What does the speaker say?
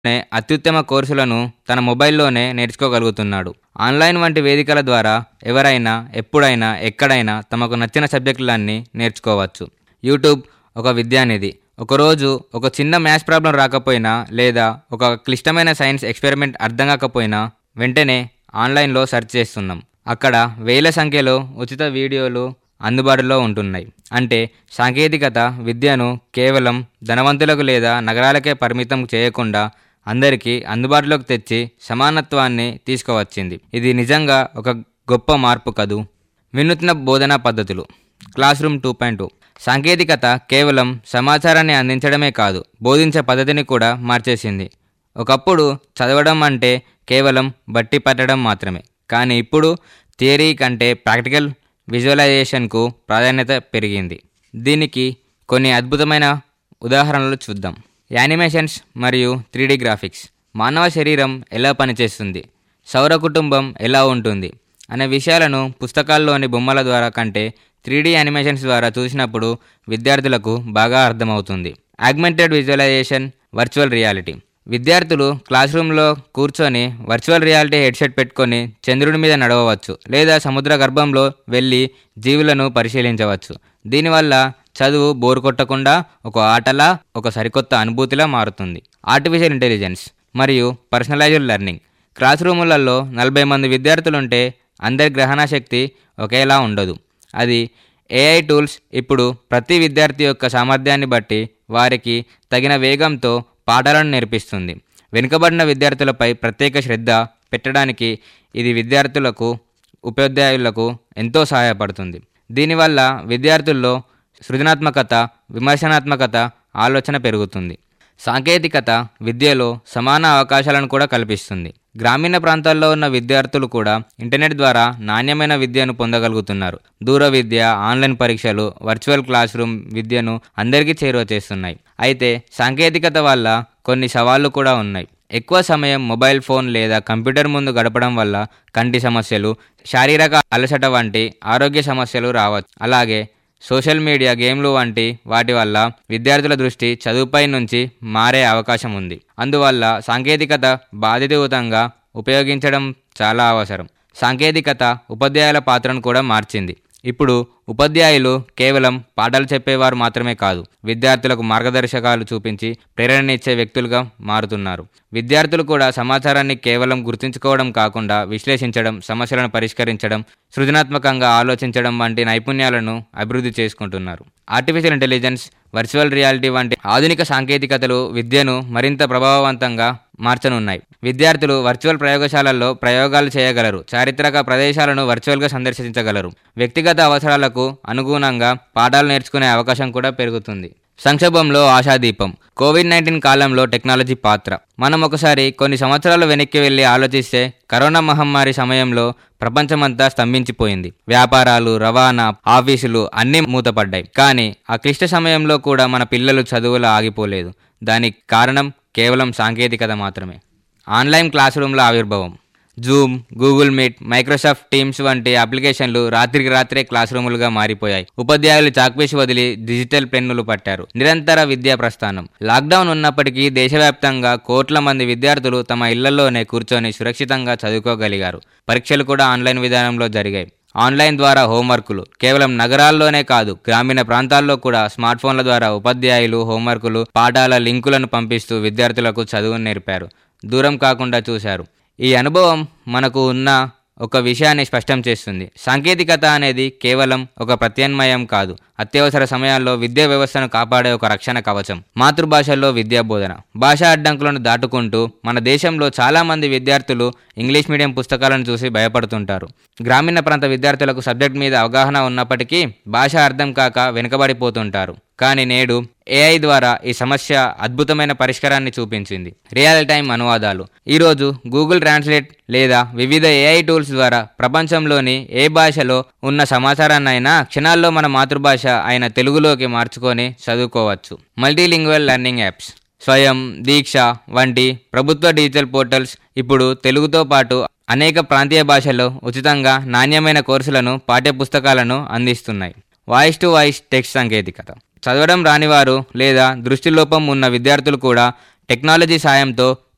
నే అత్యుత్తమ కోర్సులను తన మొబైల్లోనే నేర్చుకోగలుగుతున్నాడు ఆన్లైన్ వంటి వేదికల ద్వారా ఎవరైనా ఎప్పుడైనా ఎక్కడైనా తమకు నచ్చిన సబ్జెక్టులన్నీ నేర్చుకోవచ్చు యూట్యూబ్ ఒక విద్యానిధి ఒకరోజు ఒక చిన్న మ్యాథ్స్ ప్రాబ్లం రాకపోయినా లేదా ఒక క్లిష్టమైన సైన్స్ ఎక్స్పెరిమెంట్ అర్థం కాకపోయినా వెంటనే ఆన్లైన్లో సెర్చ్ చేస్తున్నాం అక్కడ వేల సంఖ్యలో ఉచిత వీడియోలు అందుబాటులో ఉంటున్నాయి అంటే సాంకేతికత విద్యను కేవలం ధనవంతులకు లేదా నగరాలకే పరిమితం చేయకుండా అందరికీ అందుబాటులోకి తెచ్చి సమానత్వాన్ని తీసుకువచ్చింది ఇది నిజంగా ఒక గొప్ప మార్పు కదూ వినూత్న బోధనా పద్ధతులు class room two point two సాంకేతికత కేవలం సమాచారాన్ని అందించడమే కాదు బోధించే పద్ధతిని కూడా మార్చేసింది ఒకప్పుడు చదవడం అంటే కేవలం బట్టి పట్టడం మాత్రమే కానీ ఇప్పుడు థియరీ కంటే ప్రాక్టికల్ విజువలైజేషన్కు ప్రాధాన్యత పెరిగింది దీనికి కొన్ని అద్భుతమైన ఉదాహరణలు చూద్దాం యానిమేషన్స్ మరియు త్రీడీ గ్రాఫిక్స్ మానవ శరీరం ఎలా పనిచేస్తుంది సౌర కుటుంబం ఎలా ఉంటుంది అనే విషయాలను పుస్తకాల్లోని బొమ్మల ద్వారా కంటే త్రీడీ యానిమేషన్స్ ద్వారా చూసినప్పుడు విద్యార్థులకు బాగా అర్థమవుతుంది ఆగ్మెంటెడ్ విజువలైజేషన్ వర్చువల్ రియాలిటీ విద్యార్థులు క్లాస్ రూమ్లో కూర్చొని వర్చువల్ రియాలిటీ హెడ్సెట్ పెట్టుకొని చంద్రుడి మీద నడవవచ్చు లేదా సముద్ర గర్భంలో వెళ్ళి జీవులను పరిశీలించవచ్చు దీనివల్ల చదువు బోర్ కొట్టకుండా ఒక ఆటలా ఒక సరికొత్త అనుభూతిలా మారుతుంది ఆర్టిఫిషియల్ ఇంటెలిజెన్స్ మరియు పర్సనలైజ్డ్ లెర్నింగ్ క్లాస్ రూములలో నలభై మంది విద్యార్థులుంటే అందరి గ్రహణ శక్తి ఒకేలా ఉండదు అది ఏఐ టూల్స్ ఇప్పుడు ప్రతి విద్యార్థి యొక్క సామర్థ్యాన్ని బట్టి వారికి తగిన వేగంతో పాఠాలను నేర్పిస్తుంది వెనుకబడిన విద్యార్థులపై ప్రత్యేక శ్రద్ధ పెట్టడానికి ఇది విద్యార్థులకు ఉపాధ్యాయులకు ఎంతో సహాయపడుతుంది దీనివల్ల విద్యార్థుల్లో సృజనాత్మకత విమర్శనాత్మకత ఆలోచన పెరుగుతుంది సాంకేతికత విద్యలో సమాన అవకాశాలను కూడా కల్పిస్తుంది గ్రామీణ ప్రాంతాల్లో ఉన్న విద్యార్థులు కూడా ఇంటర్నెట్ ద్వారా నాణ్యమైన విద్యను పొందగలుగుతున్నారు దూర విద్య ఆన్లైన్ పరీక్షలు వర్చువల్ క్లాస్ రూమ్ విద్యను అందరికీ చేరువ చేస్తున్నాయి అయితే సాంకేతికత వల్ల కొన్ని సవాళ్లు కూడా ఉన్నాయి ఎక్కువ సమయం మొబైల్ ఫోన్ లేదా కంప్యూటర్ ముందు గడపడం వల్ల కంటి సమస్యలు శారీరక అలసట వంటి ఆరోగ్య సమస్యలు రావచ్చు అలాగే సోషల్ మీడియా గేమ్లు వంటి వాటి వల్ల విద్యార్థుల దృష్టి చదువుపై నుంచి మారే అవకాశం ఉంది అందువల్ల సాంకేతికత బాధ్యతాయుతంగా ఉపయోగించడం చాలా అవసరం సాంకేతికత ఉపాధ్యాయుల పాత్రను కూడా మార్చింది ఇప్పుడు ఉపాధ్యాయులు కేవలం పాఠాలు చెప్పేవారు మాత్రమే కాదు విద్యార్థులకు మార్గదర్శకాలు చూపించి ప్రేరణనిచ్చే వ్యక్తులుగా మారుతున్నారు విద్యార్థులు కూడా సమాచారాన్ని కేవలం గుర్తుంచుకోవడం కాకుండా విశ్లేషించడం సమస్యలను పరిష్కరించడం సృజనాత్మకంగా ఆలోచించడం వంటి నైపుణ్యాలను అభివృద్ధి చేసుకుంటున్నారు ఆర్టిఫిషియల్ ఇంటెలిజెన్స్ వర్చువల్ రియాలిటీ వంటి ఆధునిక సాంకేతికతలు విద్యను మరింత ప్రభావవంతంగా మార్చనున్నాయి విద్యార్థులు వర్చువల్ ప్రయోగశాలల్లో ప్రయోగాలు చేయగలరు చారిత్రక ప్రదేశాలను వర్చువల్గా సందర్శించగలరు వ్యక్తిగత అవసరాలకు అనుగుణంగా పాఠాలు నేర్చుకునే అవకాశం కూడా పెరుగుతుంది సంక్షోభంలో ఆశాదీపం కోవిడ్ నైన్టీన్ కాలంలో టెక్నాలజీ పాత్ర మనం ఒకసారి కొన్ని సంవత్సరాలు వెనక్కి వెళ్ళి ఆలోచిస్తే కరోనా మహమ్మారి సమయంలో ప్రపంచమంతా స్తంభించిపోయింది వ్యాపారాలు రవాణా ఆఫీసులు అన్నీ మూతపడ్డాయి కానీ ఆ క్లిష్ట సమయంలో కూడా మన పిల్లలు చదువులు ఆగిపోలేదు దానికి కారణం కేవలం సాంకేతికత మాత్రమే ఆన్లైన్ క్లాస్ రూమ్ల ఆవిర్భావం Zoom Google Meet Microsoft Teams వంటి అప్లికేషన్లు రాత్రికి రాత్రే క్లాస్ రూములుగా మారిపోయాయి ఉపాధ్యాయులు చాక్పీస్ వదిలి డిజిటల్ పెన్నులు పట్టారు నిరంతర విద్యా ప్రస్థానం లాక్డౌన్ ఉన్నప్పటికీ దేశవ్యాప్తంగా కోట్ల మంది విద్యార్థులు తమ ఇళ్లలోనే కూర్చొని సురక్షితంగా చదువుకోగలిగారు పరీక్షలు కూడా ఆన్లైన్ విధానంలో జరిగాయి ఆన్లైన్ ద్వారా హోంవర్కులు కేవలం నగరాల్లోనే కాదు గ్రామీణ ప్రాంతాల్లో కూడా స్మార్ట్ ఫోన్ల ద్వారా ఉపాధ్యాయులు హోంవర్కులు పాఠాల లింకులను పంపిస్తూ విద్యార్థులకు చదువును నేర్పారు దూరం కాకుండా చూశారు ఈ అనుభవం మనకు ఉన్న ఒక విషయాన్ని స్పష్టం చేస్తుంది సాంకేతికత అనేది కేవలం ఒక ప్రత్యామ్నాయం కాదు అత్యవసర సమయాల్లో విద్యా వ్యవస్థను కాపాడే ఒక రక్షణ కవచం మాతృభాషల్లో విద్యా బోధన భాషా అడ్డంకులను దాటుకుంటూ మన దేశంలో చాలామంది విద్యార్థులు ఇంగ్లీష్ మీడియం పుస్తకాలను చూసి భయపడుతుంటారు గ్రామీణ ప్రాంత విద్యార్థులకు సబ్జెక్ట్ మీద అవగాహన ఉన్నప్పటికీ భాష అర్థం కాక వెనుకబడిపోతుంటారు కానీ నేడు ఏఐ ద్వారా ఈ సమస్య అద్భుతమైన పరిష్కారాన్ని చూపించింది రియల్ టైం అనువాదాలు ఈరోజు గూగుల్ ట్రాన్స్లేట్ లేదా వివిధ ఏఐ టూల్స్ ద్వారా ప్రపంచంలోని ఏ భాషలో ఉన్న సమాచారాన్నైనా క్షణాల్లో మన మాతృభాష అయిన తెలుగులోకి మార్చుకొని చదువుకోవచ్చు మల్టీలింగ్వల్ లెర్నింగ్ యాప్స్ స్వయం దీక్ష వంటి ప్రభుత్వ డిజిటల్ పోర్టల్స్ ఇప్పుడు తెలుగుతో పాటు అనేక ప్రాంతీయ భాషల్లో ఉచితంగా నాణ్యమైన కోర్సులను పాఠ్యపుస్తకాలను అందిస్తున్నాయి వాయిస్ టు వాయిస్ టెక్స్ట్ సాంకేతికత చదవడం రానివారు లేదా దృష్టిలోపం ఉన్న విద్యార్థులు కూడా టెక్నాలజీ సాయంతో